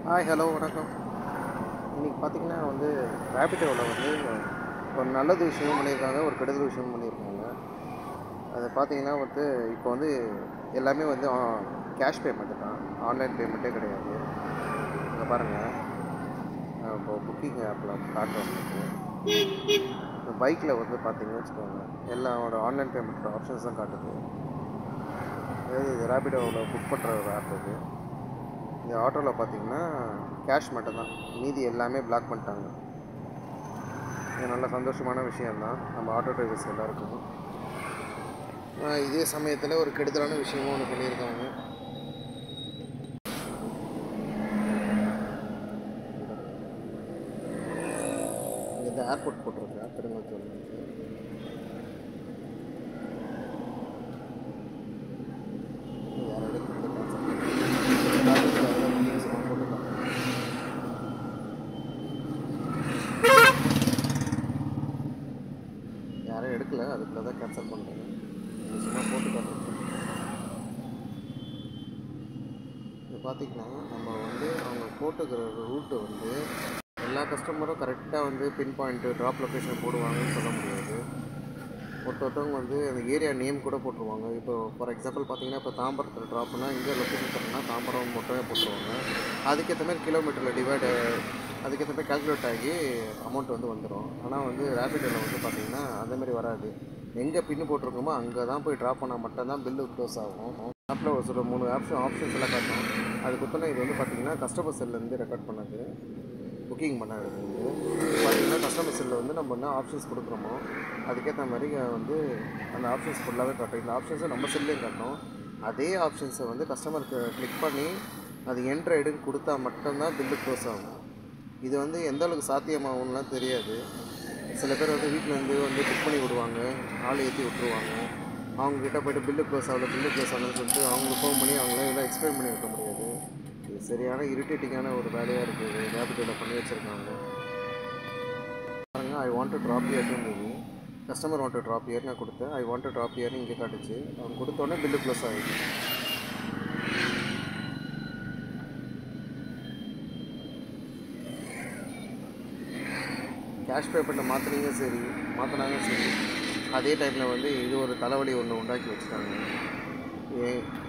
hi hello வணக்கம் இன்றைக்கி பார்த்தீங்கன்னா வந்து ரேபிட்டோவில் வந்து ஒரு நல்லது விஷயமும் பண்ணியிருக்காங்க ஒரு கெடுதல் விஷயமும் பண்ணியிருக்காங்க அதை பார்த்தீங்கன்னா வந்து இப்போ வந்து எல்லாமே வந்து கேஷ் பேமெண்ட்டு தான் ஆன்லைன் பேமெண்ட்டே கிடையாது இங்கே பாருங்கள் இப்போ புக்கிங் ஆப்பில் காட்டுறோம் உங்களுக்கு இந்த பைக்கில் வந்து பார்த்தீங்கன்னு வச்சுக்கோங்க எல்லாரோட ஆன்லைன் பேமெண்ட் ஆப்ஷன்ஸ் தான் காட்டுது அதாவது இது ரேபிடோவில் புக் பண்ணுற ஒரு ஆப் இது இந்த ஆட்டோவில் பார்த்தீங்கன்னா கேஷ் மட்டும்தான் மீதி எல்லாமே பிளாக் பண்ணிட்டாங்க இது நல்ல சந்தோஷமான விஷயந்தான் நம்ம ஆட்டோ டிரைவர்ஸ் எல்லாருக்கும் ஆஹ் இதே சமயத்தில் ஒரு கெடுதலான விஷயமும் ஒன்று பண்ணியிருக்காங்க இங்க இந்த ஏர்போர்ட் போட்டிருக்கேன் பெருங்குளத்தூர் யாரோட போட்டுருக்காங்க யாரும் எடுக்கல அதுக்குள்ள தான் கேன்சல் பண்ணுறேன் சும்மா போட்டு காட்டுறேன் இது பார்த்தீங்கன்னா நம்ம வந்து அவங்க போட்டுக்கிற ரூட்டு வந்து எல்லா கஸ்டமரும் கரெக்டாக வந்து பின் பாயிண்ட்டு ட்ராப் லொக்கேஷன் போடுவாங்கன்னு சொல்ல முடியாது ஒருத்தொருத்தவங்க வந்து அந்த ஏரியா நேம் கூட போட்டுருவாங்க இப்போ ஃபார் எக்ஸாம்பிள் பார்த்தீங்கன்னா இப்போ தாம்பரத்தில் ட்ராப்னா இங்கே லொக்கேஷன் தரணும்னா தாம்பரம் மட்டுமே போட்டுருவாங்க அதுக்கேற்ற மாதிரி கிலோமீட்டரில் டிவைடு அதுக்கேற்ற மாதிரி கால்குலேட் ஆகி அமௌண்ட் வந்து வந்துடும் ஆனால் வந்து ரேபிடோவில் வந்து பார்த்தீங்கன்னா அந்த மாதிரி வராது எங்கே பின்னு போட்டிருக்கோமோ அங்கே தான் போய் ட்ராப் பண்ணால் மட்டும்தான் பில்லு க்ளோஸ் ஆகும் ஆப்பில் ஒரு சில மூணு ஆப்ஷன் ஆப்ஷன்ஸ் எல்லாம் காட்டும் அது கொடுத்தோன்னா இது வந்து பார்த்தீங்கன்னா கஸ்டமர் செல்லேருந்து ரெக்கார்ட் பண்ணது புக்கிங் பண்ண வந்து பார்த்தீங்கன்னா கஸ்டமர் செல்லில் வந்து நம்ம என்ன ஆப்ஷன்ஸ் கொடுக்குறோமோ அதுக்கேற்ற மாதிரி வந்து அந்த ஆப்ஷன்ஸ் ஃபுல்லாகவே காட்டும் இந்த ஆப்ஷன்ஸை நம்ம செல்லையும் காட்டும் அதே ஆப்ஷன்ஸை வந்து கஸ்டமருக்கு கிளிக் பண்ணி அது என்ட்ரைடுன்னு கொடுத்தா மட்டும்தான் பில்லு க்ளோஸ் ஆகும் இது வந்து எந்த அளவுக்கு சாத்தியமாகும்லாம் தெரியாது சில பேர் வந்து வீட்டிலேருந்து வந்து புக் பண்ணி விடுவாங்க ஆள் ஏற்றி விட்ருவாங்க அவங்கக்கிட்ட போய்ட்டு பில்லு க்ளோஸ் ஆகல பில்லு க்ளோஸ் ஆகலன்னு சொல்லிட்டு அவங்களுக்கு ஃபோன் பண்ணி அவங்களாம் இதெல்லாம் எக்ஸ்பிளைன் பண்ணி வைக்க முடியாது இது சரியான இரிட்டேட்டிங்கான ஒரு வேலையாக இருக்குது ரேபிட்டோவில் பண்ணி வச்சுருக்காங்க பாருங்க ஐ வாண்ட் டு ட்ராப் இயர்னு இருந்தது customer want to drop here நான் கொடுத்தேன் ஐ வாண்ட் டு ட்ராப் இயர்னு இங்கே காட்டுச்சு அவங்க கொடுத்தோடனே பில்லு க்ளோஸ் ஆகிடுச்சு கேஷ் பேமெண்ட்டை மாற்றினீங்க சரி மாற்றினாங்க சரி அதே டைமில் வந்து இது ஒரு தலைவலி ஒன்று உண்டாக்கி வச்சுட்டாங்க ஏ